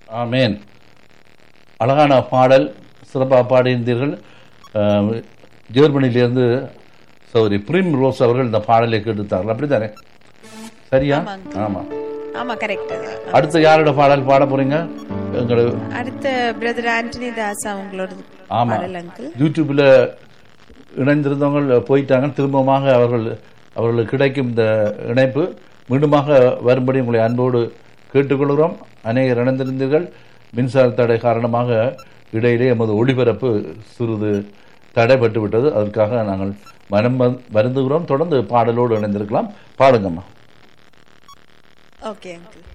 ஆமேன் அழகான பாடல் சிறப்பாக பாடியிருந்தீர்கள் அஹ், ஜெர்மனியிலிருந்து சௌரி பிரிம் ரோஸ் அவர்கள் இந்த பாடலை கேட்டுத்தார்கள் அப்படித்தானே சரியா ஆமாங்க. ஆமா ஆமா கரெக்ட் அடுத்து யாரோட பாடல் பாட போறீங்க எங்களோட அடுத்த பிரதர் ஆண்டனி தாஸ் அவங்களோட ஆமா பாடல் அங்கிள் யூடியூப்ல இணைந்திருந்தவங்க போயிட்டாங்க திரும்பமாக அவர்கள் அவர்களுக்கு கிடைக்கும் இந்த இணைப்பு மீண்டுமாக வரும்படி உங்களை அன்போடு கேட்டுக்கொள்கிறோம் அநேகர் இணைந்திருந்தீர்கள் மின்சார தடை காரணமாக இடையிலே எமது ஒளிபரப்பு சிறிது தடைப்பட்டு விட்டது அதற்காக நாங்கள் மனம் வந்- வருந்துகிறோம் தொடர்ந்து பாடலோடு இணைந்திருக்கலாம் பாடுங்கம்மா ஓகே அங்கிள்